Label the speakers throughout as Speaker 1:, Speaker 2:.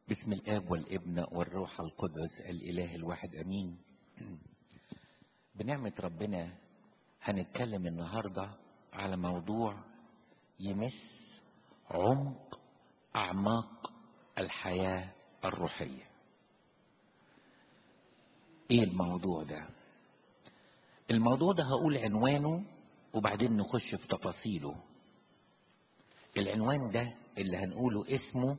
Speaker 1: بسم الاب والابن والروح القدس الاله الواحد امين بنعمه ربنا هنتكلم النهارده على موضوع يمس عمق اعماق الحياه الروحيه ايه الموضوع ده الموضوع ده هقول عنوانه وبعدين نخش في تفاصيله العنوان ده اللي هنقوله اسمه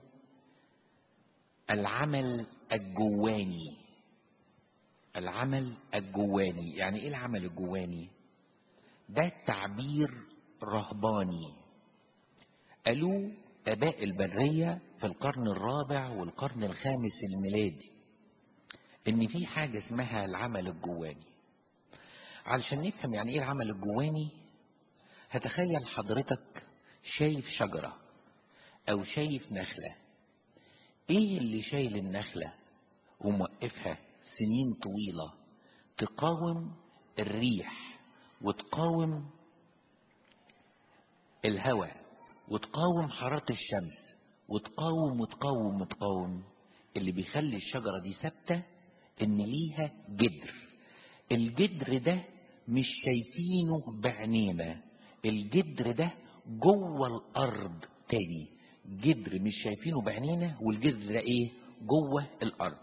Speaker 1: العمل الجواني العمل الجواني يعني ايه العمل الجواني ده تعبير رهباني قالوه اباء البريه في القرن الرابع والقرن الخامس الميلادي ان في حاجه اسمها العمل الجواني علشان نفهم يعني ايه العمل الجواني هتخيل حضرتك شايف شجره او شايف نخله ايه اللي شايل النخله وموقفها سنين طويله تقاوم الريح وتقاوم الهواء وتقاوم حراره الشمس وتقاوم وتقاوم وتقاوم اللي بيخلي الشجره دي ثابته ان ليها جدر الجدر ده مش شايفينه بعينينا الجدر ده جوه الارض تاني جدر مش شايفينه بعينينا والجدر ده ايه جوه الارض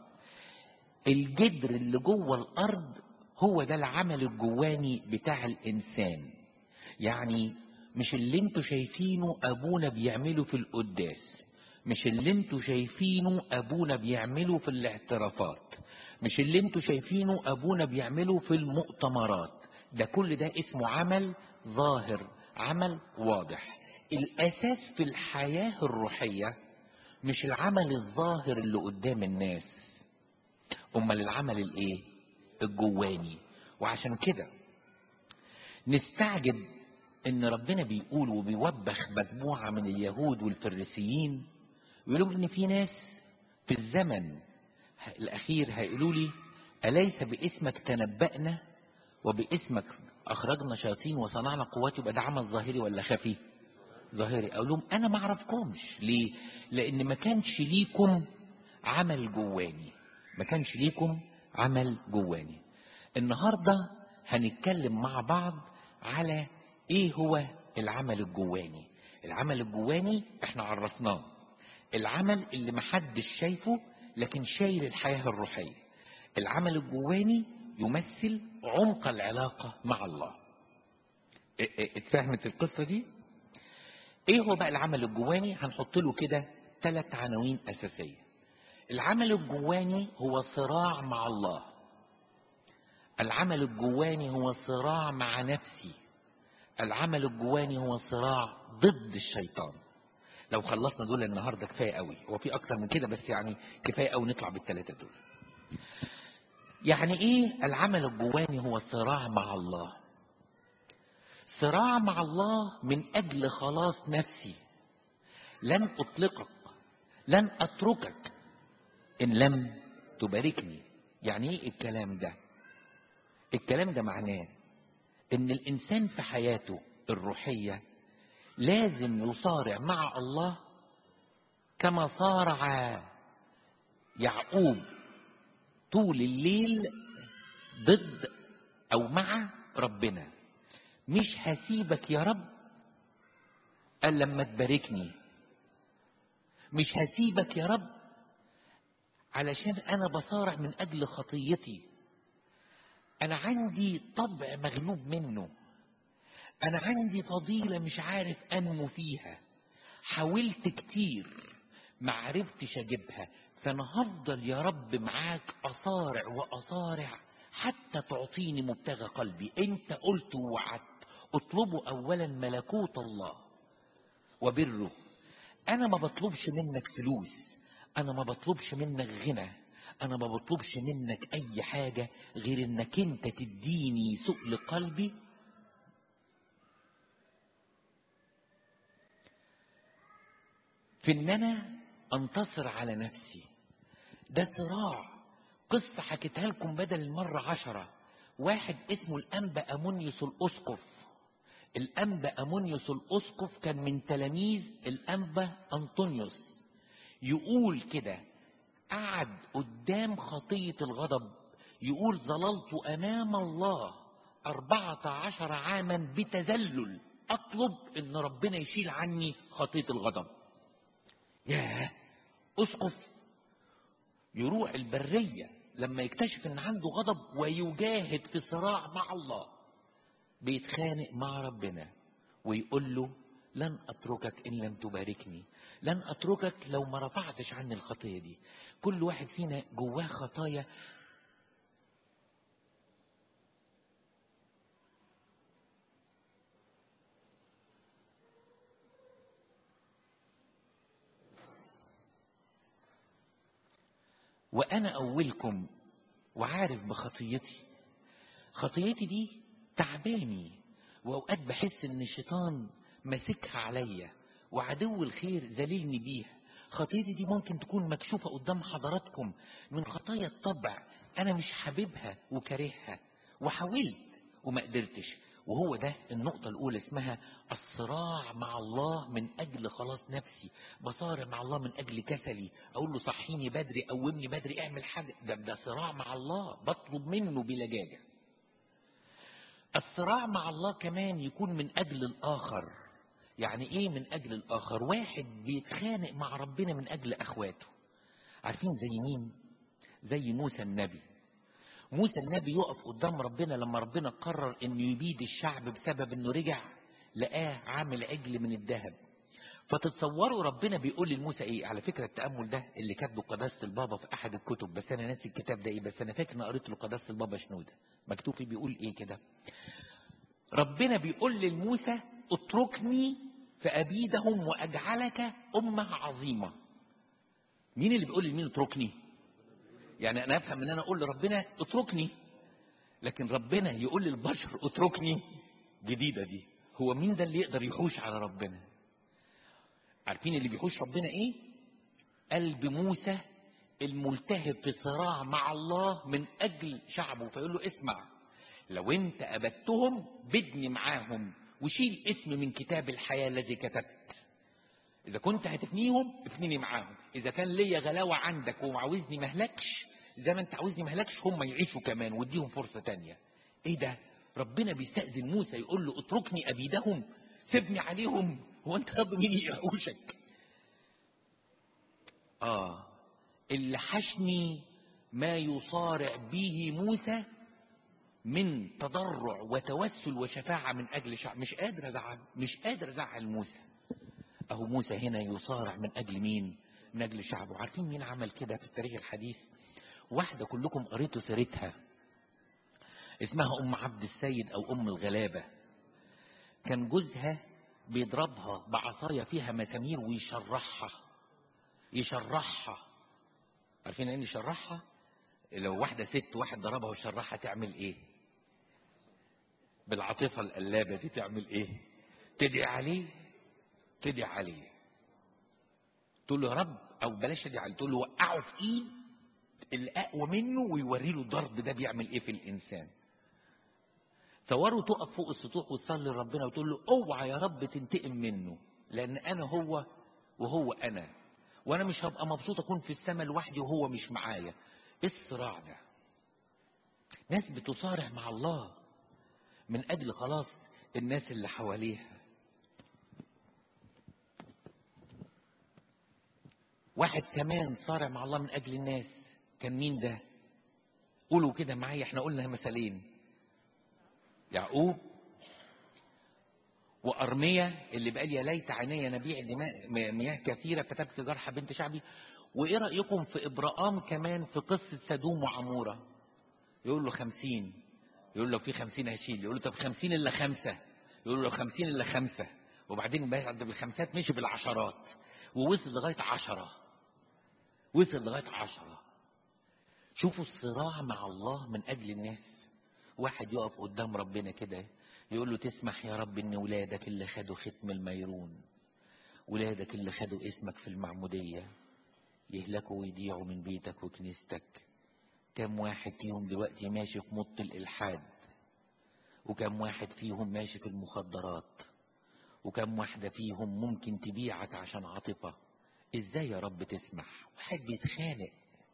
Speaker 1: الجدر اللي جوه الارض هو ده العمل الجواني بتاع الانسان يعني مش اللي انتوا شايفينه ابونا بيعمله في القداس مش اللي انتوا شايفينه ابونا بيعمله في الاعترافات مش اللي انتوا شايفينه ابونا بيعمله في المؤتمرات ده كل ده اسمه عمل ظاهر عمل واضح الاساس في الحياه الروحيه مش العمل الظاهر اللي قدام الناس امال العمل الايه الجواني وعشان كده نستعجب ان ربنا بيقول وبيوبخ مجموعه من اليهود والفريسيين يقولوا ان في ناس في الزمن الاخير هيقولوا لي اليس باسمك تنبأنا وباسمك اخرجنا شياطين وصنعنا قوات يبقى ده عمل ظاهري ولا خفي ظاهري اقول لهم انا ما اعرفكمش ليه لان ما كانش ليكم عمل جواني ما كانش ليكم عمل جواني النهارده هنتكلم مع بعض على ايه هو العمل الجواني العمل الجواني احنا عرفناه العمل اللي محدش شايفه لكن شايل الحياه الروحيه العمل الجواني يمثل عمق العلاقه مع الله اتفهمت القصه دي ايه هو بقى العمل الجواني هنحط له كده ثلاث عناوين اساسيه العمل الجواني هو صراع مع الله العمل الجواني هو صراع مع نفسي العمل الجواني هو صراع ضد الشيطان لو خلصنا دول النهارده كفايه قوي هو في اكتر من كده بس يعني كفايه قوي نطلع بالثلاثه دول يعني ايه العمل الجواني هو صراع مع الله صراع مع الله من اجل خلاص نفسي لن اطلقك لن اتركك ان لم تباركني يعني ايه الكلام ده الكلام ده معناه ان الانسان في حياته الروحيه لازم يصارع مع الله كما صارع يعقوب طول الليل ضد او مع ربنا مش هسيبك يا رب الا لما تباركني مش هسيبك يا رب علشان انا بصارع من اجل خطيتي انا عندي طبع مغلوب منه انا عندي فضيله مش عارف انمو فيها حاولت كتير ما عرفتش اجيبها فانا هفضل يا رب معاك اصارع واصارع حتى تعطيني مبتغى قلبي انت قلت ووعدت اطلبوا اولا ملكوت الله وبره انا ما بطلبش منك فلوس انا ما بطلبش منك غنى انا ما بطلبش منك اي حاجه غير انك انت تديني سؤل قلبي في ان انا انتصر على نفسي ده صراع قصة حكيتها لكم بدل المرة عشرة واحد اسمه الأنبا أمونيوس الأسقف الأنبا أمونيوس الأسقف كان من تلاميذ الأنبا أنطونيوس يقول كده قعد قدام خطية الغضب يقول ظللت أمام الله أربعة عشر عاما بتذلل أطلب إن ربنا يشيل عني خطية الغضب ياه أسقف يروح البرية لما يكتشف إن عنده غضب ويجاهد في صراع مع الله بيتخانق مع ربنا ويقول له لن أتركك إن لم تباركني لن أتركك لو ما رفعتش عني الخطية دي كل واحد فينا جواه خطايا وأنا أولكم وعارف بخطيتي خطيتي دي تعباني وأوقات بحس إن الشيطان ماسكها عليا وعدو الخير ذليلني بيها خطيتي دي ممكن تكون مكشوفة قدام حضراتكم من خطايا الطبع أنا مش حاببها وكارهها وحاولت وما قدرتش وهو ده النقطة الأولى اسمها الصراع مع الله من أجل خلاص نفسي بصارع مع الله من أجل كسلي أقول له صحيني بدري قومني بدري اعمل حاجة ده, ده صراع مع الله بطلب منه بلجاجة الصراع مع الله كمان يكون من أجل الآخر يعني إيه من أجل الآخر واحد بيتخانق مع ربنا من أجل أخواته عارفين زي مين زي موسى النبي موسى النبي يقف قدام ربنا لما ربنا قرر انه يبيد الشعب بسبب انه رجع لقاه عامل عجل من الذهب فتتصوروا ربنا بيقول لموسى ايه على فكره التامل ده اللي كاتبه قداسه البابا في احد الكتب بس انا ناسي الكتاب ده ايه بس انا فاكر ان قريت له قداسه البابا شنوده مكتوب فيه بيقول ايه كده ربنا بيقول لموسى اتركني فابيدهم واجعلك امه عظيمه مين اللي بيقول لمين اتركني يعني انا افهم ان انا اقول لربنا اتركني لكن ربنا يقول للبشر اتركني جديدة دي هو مين ده اللي يقدر يحوش على ربنا عارفين اللي بيحوش ربنا ايه قلب موسى الملتهب في صراع مع الله من اجل شعبه فيقول له اسمع لو انت ابدتهم بدني معاهم وشيل اسم من كتاب الحياة الذي كتبت إذا كنت هتفنيهم افنيني معاهم إذا كان ليا غلاوة عندك وعاوزني مهلكش زي ما أنت عاوزني مهلكش هم يعيشوا كمان واديهم فرصة تانية إيه ده؟ ربنا بيستأذن موسى يقول له اتركني أبيدهم سيبني عليهم هو أنت رب مين يحوشك؟ آه اللي حشني ما يصارع به موسى من تضرع وتوسل وشفاعة من أجل شعب مش قادر أزعل مش قادر أزعل موسى أهو موسى هنا يصارع من أجل مين من أجل شعبه عارفين مين عمل كده في التاريخ الحديث واحدة كلكم قريتوا سيرتها اسمها أم عبد السيد أو أم الغلابة كان جوزها بيضربها بعصاية فيها مسامير ويشرحها يشرحها عارفين يعني يشرحها لو واحدة ست واحد ضربها وشرحها تعمل ايه بالعاطفة القلابة دي تعمل ايه تدعي عليه تدعي عليه تقول له يا رب او بلاش تدعي عليه تقول له وقعه في ايد اللي اقوى منه ويوري له الضرب ده بيعمل ايه في الانسان تصوروا تقف فوق السطوح وتصلي لربنا وتقول له اوعى يا رب تنتقم منه لان انا هو وهو انا وانا مش هبقى مبسوط اكون في السماء لوحدي وهو مش معايا ايه الصراع ده ناس بتصارع مع الله من اجل خلاص الناس اللي حواليها واحد كمان صارع مع الله من اجل الناس كان مين ده قولوا كده معايا احنا قلنا مثالين يعقوب وأرمية اللي بقال يا ليت عيني نبيع دماء مياه كثيرة فتبكي جرح بنت شعبي وإيه رأيكم في إبراهام كمان في قصة سدوم وعمورة يقول له خمسين يقول له في خمسين هشيل يقول له طب خمسين إلا خمسة يقول له خمسين إلا خمسة وبعدين بعد بالخمسات مشي بالعشرات ووصل لغاية عشرة وصل لغاية عشرة شوفوا الصراع مع الله من أجل الناس واحد يقف قدام ربنا كده يقول له تسمح يا رب ان ولادك اللي خدوا ختم الميرون ولادك اللي خدوا اسمك في المعمودية يهلكوا ويضيعوا من بيتك وكنيستك كم واحد فيهم دلوقتي ماشي في مط الإلحاد وكم واحد فيهم ماشي في المخدرات وكم واحدة فيهم ممكن تبيعك عشان عاطفة ازاي يا رب تسمح واحد بيتخانق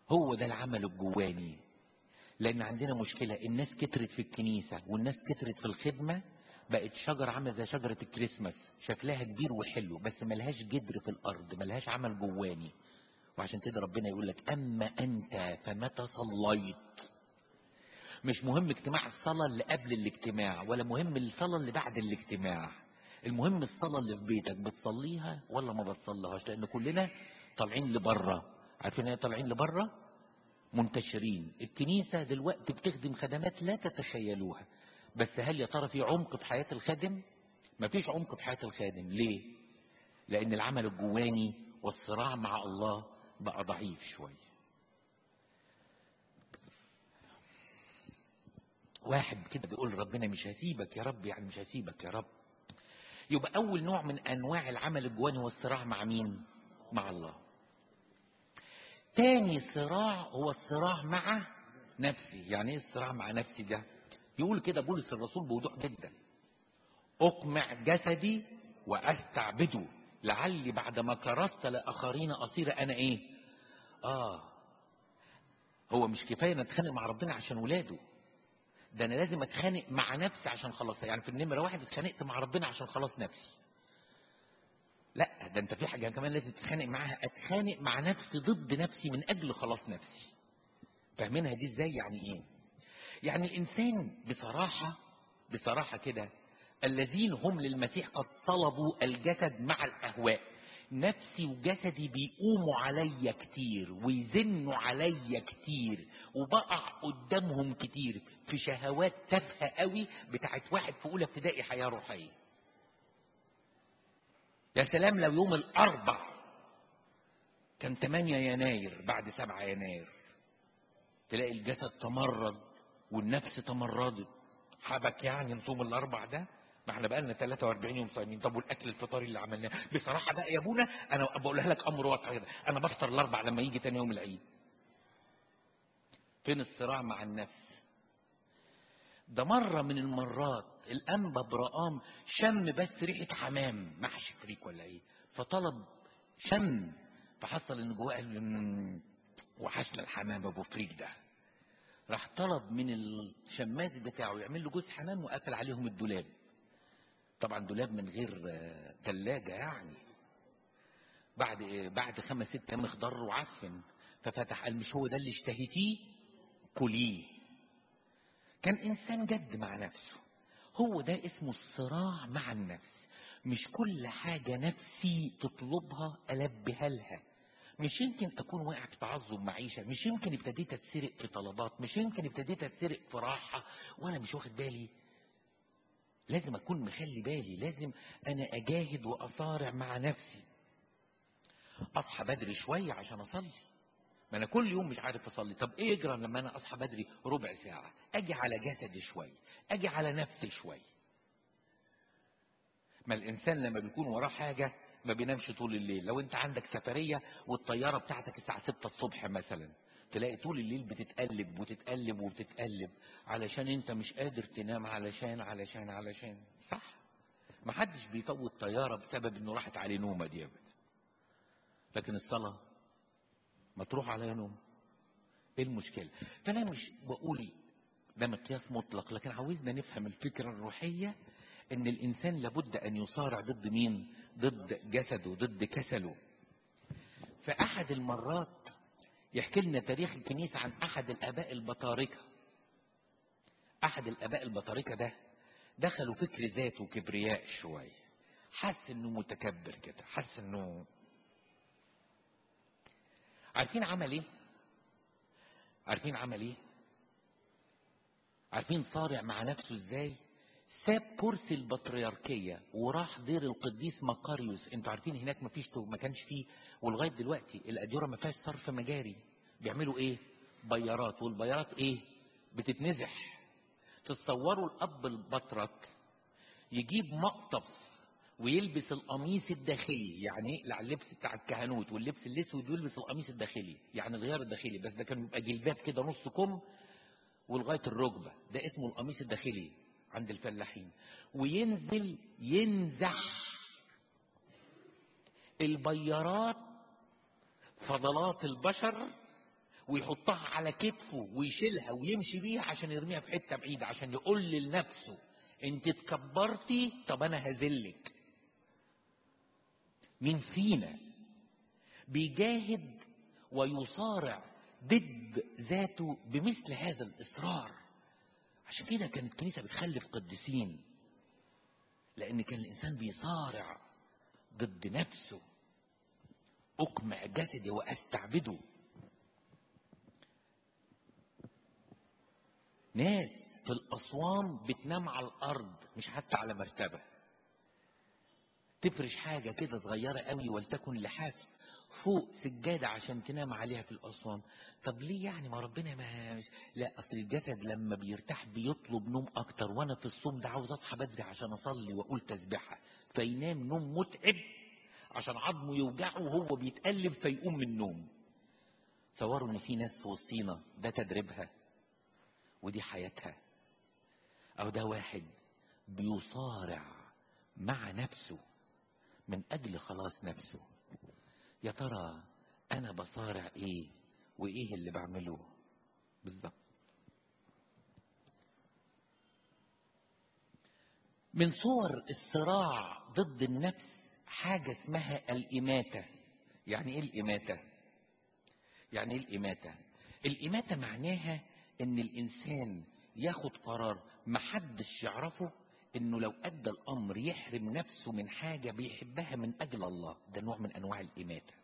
Speaker 1: هو ده العمل الجواني لان عندنا مشكله الناس كترت في الكنيسه والناس كترت في الخدمه بقت شجرة عاملة زي شجرة الكريسماس شكلها كبير وحلو بس ملهاش جدر في الأرض ملهاش عمل جواني وعشان كده ربنا يقول لك أما أنت فمتى صليت مش مهم اجتماع الصلاة اللي قبل الاجتماع ولا مهم الصلاة اللي بعد الاجتماع المهم الصلاة اللي في بيتك بتصليها ولا ما بتصليهاش لأن كلنا طالعين لبره عارفين ايه طالعين لبره منتشرين الكنيسة دلوقتي بتخدم خدمات لا تتخيلوها بس هل يا ترى في عمق في حياة الخادم مفيش عمق في حياة الخادم ليه لأن العمل الجواني والصراع مع الله بقى ضعيف شوية واحد كده بيقول ربنا مش هسيبك يا رب يعني مش هسيبك يا رب يبقى أول نوع من أنواع العمل الجواني والصراع مع مين مع الله تاني صراع هو الصراع مع نفسي يعني ايه الصراع مع نفسي ده يقول كده بولس الرسول بوضوح جدا اقمع جسدي واستعبده لعلي بعدما كرست لاخرين اصير انا ايه اه هو مش كفايه نتخانق مع ربنا عشان ولاده ده انا لازم اتخانق مع نفسي عشان خلاص يعني في النمره واحد اتخانقت مع ربنا عشان خلاص نفسي لا ده انت في حاجه كمان لازم تتخانق معاها اتخانق مع نفسي ضد نفسي من اجل خلاص نفسي فاهمينها دي ازاي يعني ايه يعني الانسان بصراحه بصراحه كده الذين هم للمسيح قد صلبوا الجسد مع الاهواء نفسي وجسدي بيقوموا عليا كتير ويزنوا عليا كتير وبقع قدامهم كتير في شهوات تافهه قوي بتاعت واحد في اولى ابتدائي حياه روحيه يا سلام لو يوم الاربع كان 8 يناير بعد 7 يناير تلاقي الجسد تمرد والنفس تمردت حبك يعني نصوم الاربع ده ما احنا بقالنا 43 يوم صايمين طب والاكل الفطاري اللي عملناه بصراحه بقى يا ابونا انا بقولها لك امر واقع كده انا بفطر الاربع لما يجي تاني يوم العيد فين الصراع مع النفس ده مرة من المرات الأنبا برقام شم بس ريحة حمام محشي فريك ولا إيه فطلب شم فحصل إن جواه قال وحشنا الحمام أبو فريك ده راح طلب من الشماس بتاعه يعمل له جوز حمام وقفل عليهم الدولاب طبعا دولاب من غير ثلاجة يعني بعد بعد خمس ست ايام اخضر وعفن ففتح قال مش هو ده اللي اشتهيتيه كليه كان انسان جد مع نفسه هو ده اسمه الصراع مع النفس مش كل حاجة نفسي تطلبها ألبيها لها مش يمكن أكون واقع في تعظم معيشة مش يمكن ابتديت أتسرق في طلبات مش يمكن ابتديت أتسرق في راحة وأنا مش واخد بالي لازم أكون مخلي بالي لازم أنا أجاهد وأصارع مع نفسي أصحى بدري شوية عشان أصلي ما انا كل يوم مش عارف اصلي طب ايه يجرى لما انا اصحى بدري ربع ساعه اجي على جسدي شويه اجي على نفسي شويه ما الانسان لما بيكون وراه حاجه ما بينامش طول الليل لو انت عندك سفريه والطياره بتاعتك الساعه 6 الصبح مثلا تلاقي طول الليل بتتقلب وتتقلب وتتقلب علشان انت مش قادر تنام علشان علشان علشان صح ما حدش بيطول الطياره بسبب انه راحت عليه نومه دي ابدا لكن الصلاه ما تروح عليا نوم ايه المشكلة فانا مش بقول ده مقياس مطلق لكن عاوزنا نفهم الفكرة الروحية ان الانسان لابد ان يصارع ضد مين ضد جسده ضد كسله فاحد المرات يحكي لنا تاريخ الكنيسة عن احد الاباء البطاركة احد الاباء البطاركة ده دخلوا فكر ذات وكبرياء شوية حس انه متكبر كده حس انه عارفين عمل ايه عارفين عمل ايه عارفين صارع مع نفسه ازاي ساب كرسي البطريركية وراح دير القديس مقاريوس انتوا عارفين هناك ما فيش ما كانش فيه ولغاية دلوقتي الأديرة ما فيهاش صرف مجاري بيعملوا ايه بيارات والبيارات ايه بتتنزح تتصوروا الأب البطرك يجيب مقطف ويلبس القميص الداخلي يعني يقلع اللبس بتاع الكهنوت واللبس الاسود ويلبس القميص الداخلي يعني الغيار الداخلي بس ده كان بيبقى جلباب كده نص كم ولغايه الركبه ده اسمه القميص الداخلي عند الفلاحين وينزل ينزح البيارات فضلات البشر ويحطها على كتفه ويشيلها ويمشي بيها عشان يرميها في حته بعيده عشان يقول لنفسه انت اتكبرتي طب انا هذلك مين فينا بيجاهد ويصارع ضد ذاته بمثل هذا الاصرار عشان كده كانت الكنيسه بتخلف قديسين لان كان الانسان بيصارع ضد نفسه اقمع جسدي واستعبده ناس في الاسوان بتنام على الارض مش حتى على مرتبه تفرش حاجه كده صغيره قوي ولتكن لحاف فوق سجاده عشان تنام عليها في الاسوان طب ليه يعني ما ربنا ما مش... لا اصل الجسد لما بيرتاح بيطلب نوم اكتر وانا في الصوم ده عاوز اصحى بدري عشان اصلي واقول تسبيحه فينام نوم متعب عشان عظمه يوجعه وهو بيتقلب فيقوم من النوم تصوروا ان في ناس في وسطينا ده تدريبها ودي حياتها او ده واحد بيصارع مع نفسه من اجل خلاص نفسه يا ترى انا بصارع ايه وايه اللي بعمله بالظبط من صور الصراع ضد النفس حاجة اسمها الإماتة يعني إيه الإماتة؟ يعني إيه الإماتة؟ الإماتة معناها إن الإنسان ياخد قرار محدش يعرفه إنه لو أدى الأمر يحرم نفسه من حاجة بيحبها من أجل الله ده نوع من أنواع الإماتة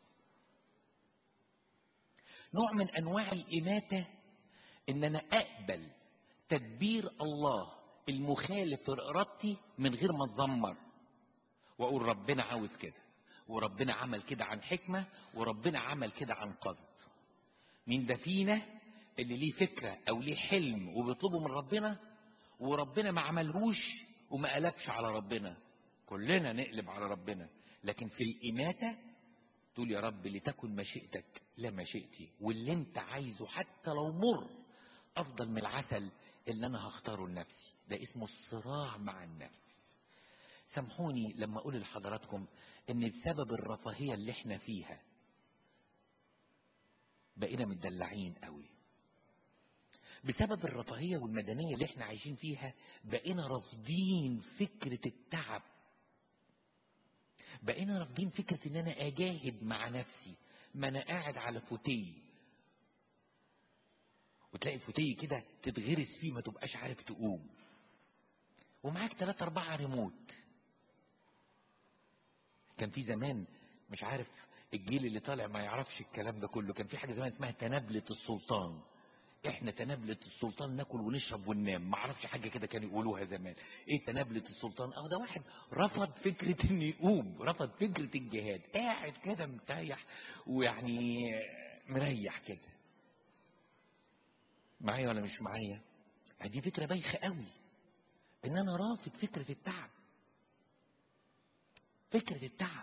Speaker 1: نوع من أنواع الإماتة إن أنا أقبل تدبير الله المخالف لإرادتي من غير ما أتذمر واقول ربنا عاوز كده وربنا عمل كده عن حكمة وربنا عمل كده عن قصد مين ده فينا اللي ليه فكرة او ليه حلم وبيطلبه من ربنا وربنا ما عملهوش وما قلبش على ربنا كلنا نقلب على ربنا لكن في الإماتة تقول يا رب لتكن مشيئتك لا مشيئتي واللي انت عايزه حتى لو مر افضل من العسل اللي انا هختاره لنفسي ده اسمه الصراع مع النفس سامحوني لما اقول لحضراتكم ان بسبب الرفاهيه اللي احنا فيها بقينا متدلعين قوي بسبب الرفاهيه والمدنيه اللي احنا عايشين فيها بقينا رافضين فكره التعب بقينا رافضين فكره ان انا اجاهد مع نفسي ما انا قاعد على فوتيه وتلاقي فوتيه كده تتغرس فيه ما تبقاش عارف تقوم ومعاك ثلاثة أربعة ريموت كان في زمان مش عارف الجيل اللي طالع ما يعرفش الكلام ده كله كان في حاجه زمان اسمها تنابله السلطان احنا تنابله السلطان ناكل ونشرب وننام ما اعرفش حاجه كده كانوا يقولوها زمان ايه تنابله السلطان اه ده واحد رفض فكره انه يقوم رفض فكره الجهاد قاعد كده مريح ويعني مريح كده معايا ولا مش معايا دي فكره بايخه قوي ان انا رافض فكره التعب فكرة التعب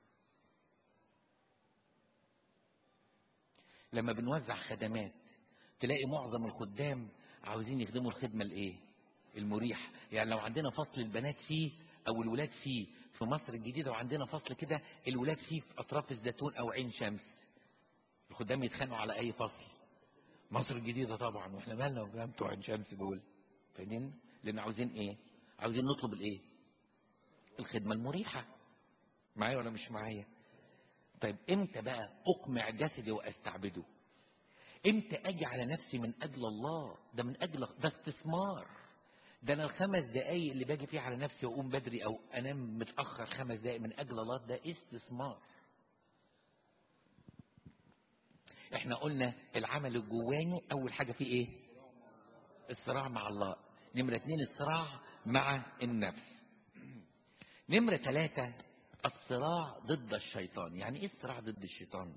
Speaker 1: لما بنوزع خدمات تلاقي معظم الخدام عاوزين يخدموا الخدمة الايه المريح يعني لو عندنا فصل البنات فيه او الولاد فيه في مصر الجديدة وعندنا فصل كده الولاد فيه في اطراف الزيتون او عين شمس الخدام يتخانقوا على اي فصل مصر الجديدة طبعا واحنا مالنا وبقى بتوع عين شمس دول فاهمين لان عاوزين ايه عاوزين نطلب الايه الخدمة المريحة معايا ولا مش معايا طيب امتى بقى اقمع جسدي واستعبده امتى اجي على نفسي من اجل الله ده من اجل ده استثمار ده انا الخمس دقايق اللي باجي فيه على نفسي واقوم بدري او انام متاخر خمس دقايق من اجل الله ده استثمار احنا قلنا العمل الجواني اول حاجه فيه ايه الصراع مع الله نمره اتنين الصراع مع النفس نمره ثلاثه الصراع ضد الشيطان يعني ايه الصراع ضد الشيطان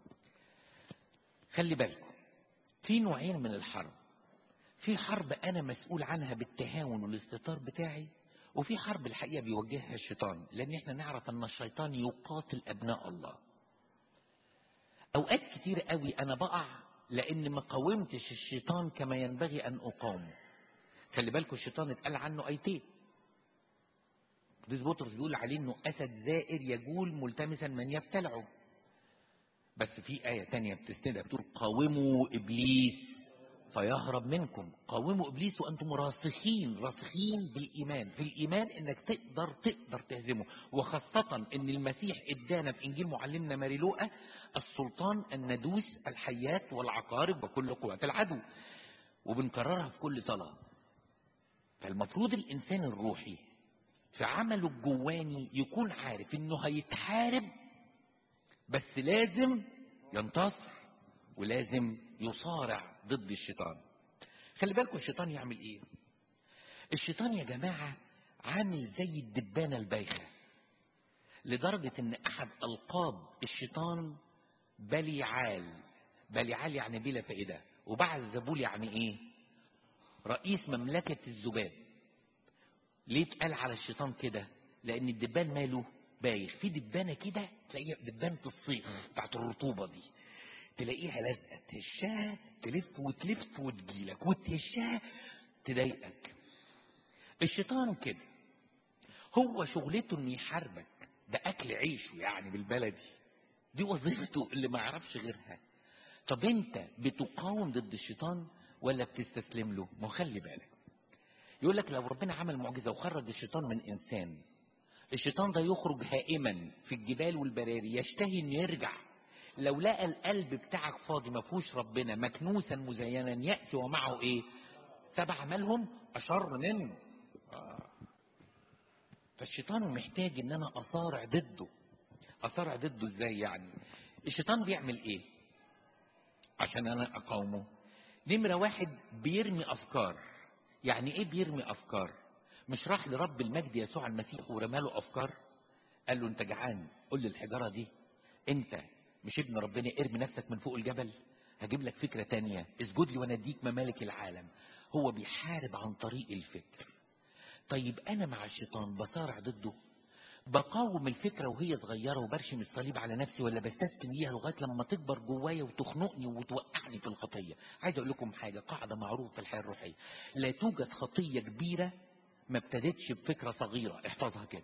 Speaker 1: خلي بالكم في نوعين من الحرب في حرب انا مسؤول عنها بالتهاون والاستتار بتاعي وفي حرب الحقيقه بيوجهها الشيطان لان احنا نعرف ان الشيطان يقاتل ابناء الله اوقات كتير قوي انا بقع لان ما قاومتش الشيطان كما ينبغي ان اقاومه خلي بالكم الشيطان اتقال عنه ايتين قديس بطرس بيقول عليه انه اسد زائر يجول ملتمسا من يبتلعه بس في آية تانية بتسندها بتقول قاوموا إبليس فيهرب منكم قاوموا إبليس وأنتم راسخين راسخين بالإيمان في الإيمان إنك تقدر تقدر تهزمه وخاصة إن المسيح إدانا في إنجيل معلمنا ماريلوقا السلطان أن ندوس الحيات والعقارب وكل قوات العدو وبنكررها في كل صلاة فالمفروض الإنسان الروحي في عمله الجواني يكون عارف إنه هيتحارب بس لازم ينتصر ولازم يصارع ضد الشيطان خلي بالكم الشيطان يعمل ايه الشيطان يا جماعة عامل زي الدبانة البايخة لدرجة ان احد القاب الشيطان بليعال بليعال يعني بلا فائدة وبعد زبول يعني ايه رئيس مملكة الذباب ليه اتقال على الشيطان كده لان الدبان ماله بايخ في دبانه كده تلاقيها دبانه الصيف بتاعت الرطوبه دي تلاقيها لازقه تهشها تلف وتلف وتجيلك وتهشها تضايقك الشيطان كده هو شغلته انه يحاربك ده اكل عيشه يعني بالبلدي دي وظيفته اللي ما يعرفش غيرها طب انت بتقاوم ضد الشيطان ولا بتستسلم له ما هو خلي بالك يقول لك لو ربنا عمل معجزه وخرج الشيطان من انسان الشيطان ده يخرج هائما في الجبال والبراري يشتهي انه يرجع لو لقى القلب بتاعك فاضي ما فيهوش ربنا مكنوسا مزينا ياتي ومعه ايه سبع مالهم اشر منه آه. فالشيطان محتاج ان انا اصارع ضده اصارع ضده ازاي يعني الشيطان بيعمل ايه عشان انا اقاومه نمره واحد بيرمي افكار يعني ايه بيرمي افكار مش راح لرب المجد يسوع المسيح ورماله افكار قال له انت جعان قول لي الحجاره دي انت مش ابن ربنا ارمي نفسك من فوق الجبل هجيب لك فكره تانية اسجد لي وانا اديك ممالك العالم هو بيحارب عن طريق الفكر طيب انا مع الشيطان بصارع ضده بقاوم الفكرة وهي صغيرة وبرشم الصليب على نفسي ولا بستسلم ليها لغاية لما تكبر جوايا وتخنقني وتوقعني في الخطية عايز أقول لكم حاجة قاعدة معروفة في الحياة الروحية لا توجد خطية كبيرة ما ابتدتش بفكرة صغيرة احفظها كده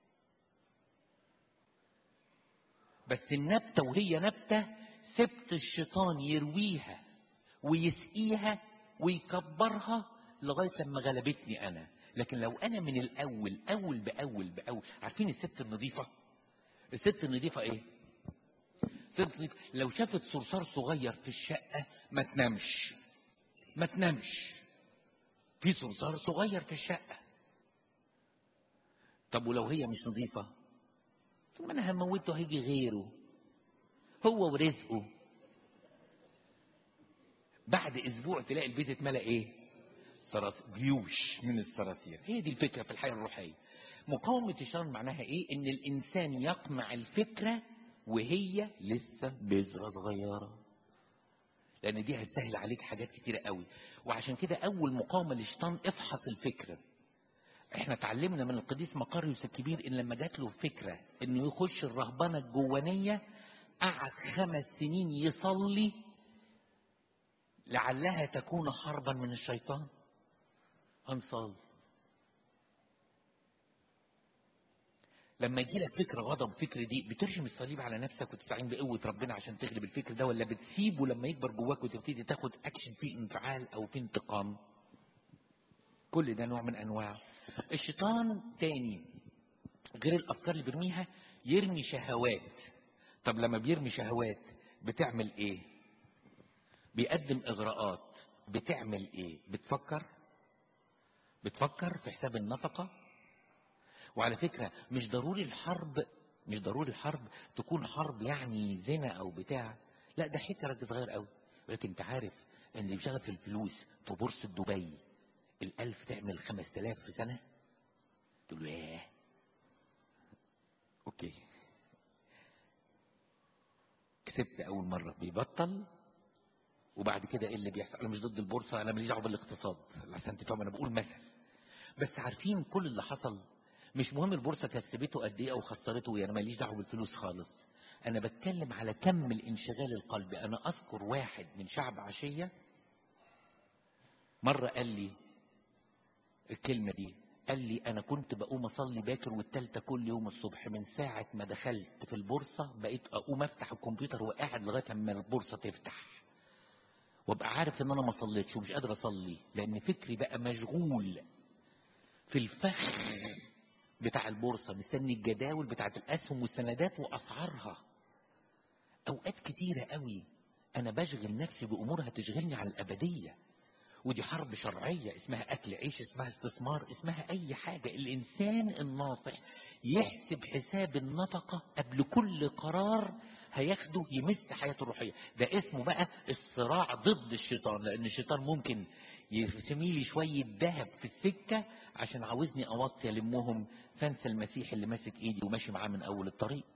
Speaker 1: بس النبتة وهي نبتة سبت الشيطان يرويها ويسقيها ويكبرها لغاية لما غلبتني أنا لكن لو أنا من الأول أول بأول بأول عارفين الست النظيفة الست النظيفة إيه ست نظيفة لو شافت صرصار صغير في الشقة ما تنامش ما تنامش في صرصار صغير في الشقة طب ولو هي مش نظيفة ما انا هموته هيجي غيره هو ورزقه بعد اسبوع تلاقي البيت اتملى ايه صراص جيوش من الصراصير هي دي الفكره في الحياه الروحيه مقاومه الشيطان معناها ايه ان الانسان يقمع الفكره وهي لسه بذره صغيره لان دي هتسهل عليك حاجات كتيره قوي وعشان كده اول مقاومه للشيطان افحص الفكره احنا اتعلمنا من القديس مقاريوس الكبير ان لما جات له فكره انه يخش الرهبنه الجوانيه قعد خمس سنين يصلي لعلها تكون حربا من الشيطان هنصلي لما يجي لك فكره غضب فكر دي بترشم الصليب على نفسك وتستعين بقوه ربنا عشان تغلب الفكر ده ولا بتسيبه لما يكبر جواك وتبتدي تاخد اكشن فيه انفعال او فيه انتقام كل ده نوع من انواع الشيطان تاني غير الافكار اللي بيرميها يرمي شهوات طب لما بيرمي شهوات بتعمل ايه بيقدم اغراءات بتعمل ايه بتفكر بتفكر في حساب النفقه وعلى فكره مش ضروري الحرب مش ضروري الحرب تكون حرب يعني زنا او بتاع لا ده حكرك صغير قوي ولكن انت عارف ان اللي بيشتغل في الفلوس في بورصه دبي الألف تعمل خمس تلاف في سنة تقول له ايه اوكي كسبت اول مرة بيبطل وبعد كده ايه اللي بيحصل انا مش ضد البورصة انا ماليش دعوة بالاقتصاد عشان تفهم انا بقول مثل بس عارفين كل اللي حصل مش مهم البورصة كسبته قد ايه او خسرته انا ماليش دعوة بالفلوس خالص انا بتكلم على كم الانشغال القلبي انا اذكر واحد من شعب عشية مرة قال لي الكلمة دي قال لي انا كنت بقوم اصلي باكر والتالتة كل يوم الصبح من ساعة ما دخلت في البورصة بقيت اقوم افتح الكمبيوتر وقاعد لغاية اما البورصة تفتح وابقى عارف ان انا ما صليتش ومش قادر اصلي لان فكري بقى مشغول في الفخ بتاع البورصة مستني الجداول بتاعت الاسهم والسندات واسعارها اوقات كتيرة قوي انا بشغل نفسي بامور هتشغلني عن الابدية ودي حرب شرعية اسمها اكل عيش اسمها استثمار اسمها اي حاجة الانسان الناصح يحسب حساب النفقة قبل كل قرار هياخده يمس حياته الروحية ده اسمه بقى الصراع ضد الشيطان لان الشيطان ممكن يرسمي لي شوية ذهب في السكة عشان عاوزني اوطي المهم فانسى المسيح اللي ماسك ايدي وماشي معاه من اول الطريق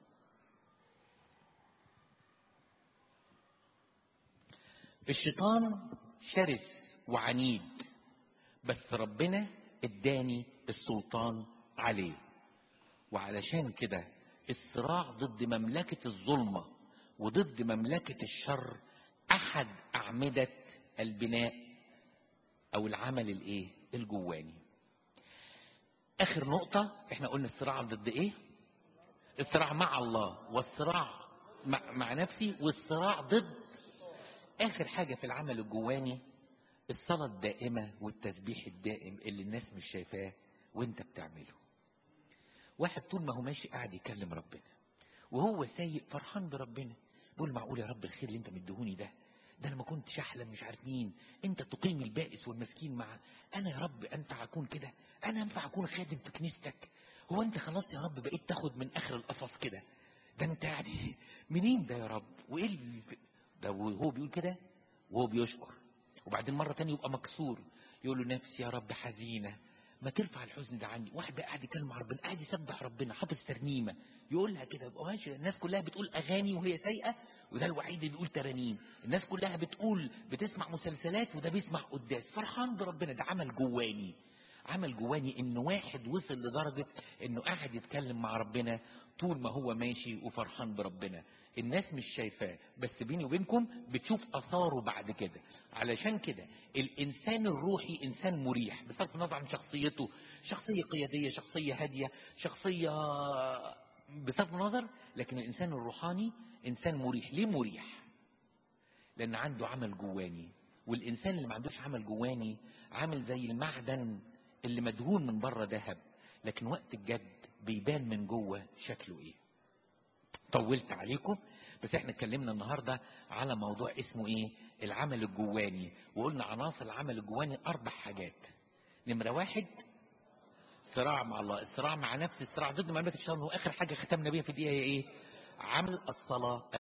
Speaker 1: الشيطان شرس وعنيد بس ربنا اداني السلطان عليه وعلشان كده الصراع ضد مملكة الظلمة وضد مملكة الشر أحد أعمدة البناء أو العمل الإيه؟ الجواني. آخر نقطة إحنا قلنا الصراع ضد إيه؟ الصراع مع الله والصراع مع, مع نفسي والصراع ضد آخر حاجة في العمل الجواني الصلاة الدائمة والتسبيح الدائم اللي الناس مش شايفاه وانت بتعمله واحد طول ما هو ماشي قاعد يكلم ربنا وهو سايق فرحان بربنا بيقول معقول يا رب الخير اللي انت مديهوني ده ده انا ما كنتش احلم مش عارف مين انت تقيم البائس والمسكين مع انا يا رب انفع اكون كده انا انفع اكون خادم في كنيستك هو انت خلاص يا رب بقيت تاخد من اخر القفص كده ده انت يعني منين ده يا رب وايه اللي ده وهو بيقول كده وهو بيشكر وبعدين مرة تانية يبقى مكسور يقول له نفسي يا رب حزينة ما ترفع الحزن ده عني واحد بقى قاعد يتكلم مع ربنا قاعد يسبح ربنا حافظ ترنيمة يقولها كده يبقى ماشي الناس كلها بتقول أغاني وهي سايقة وده الوحيد اللي بيقول ترانيم الناس كلها بتقول بتسمع مسلسلات وده بيسمع قداس فرحان بربنا ده عمل جواني عمل جواني ان واحد وصل لدرجة انه قاعد يتكلم مع ربنا طول ما هو ماشي وفرحان بربنا الناس مش شايفاه بس بيني وبينكم بتشوف اثاره بعد كده علشان كده الانسان الروحي انسان مريح بصرف النظر عن شخصيته شخصيه قياديه شخصيه هاديه شخصيه بصرف النظر لكن الانسان الروحاني انسان مريح ليه مريح لان عنده عمل جواني والانسان اللي ما عندوش عمل جواني عامل زي المعدن اللي مدهون من بره ذهب لكن وقت الجد بيبان من جوه شكله ايه طولت عليكم بس احنا اتكلمنا النهارده على موضوع اسمه ايه العمل الجواني وقلنا عناصر العمل الجواني اربع حاجات نمره واحد صراع مع الله الصراع مع نفس الصراع ضد مملكه الشيطان واخر حاجه ختمنا بيها في دي هي ايه عمل الصلاه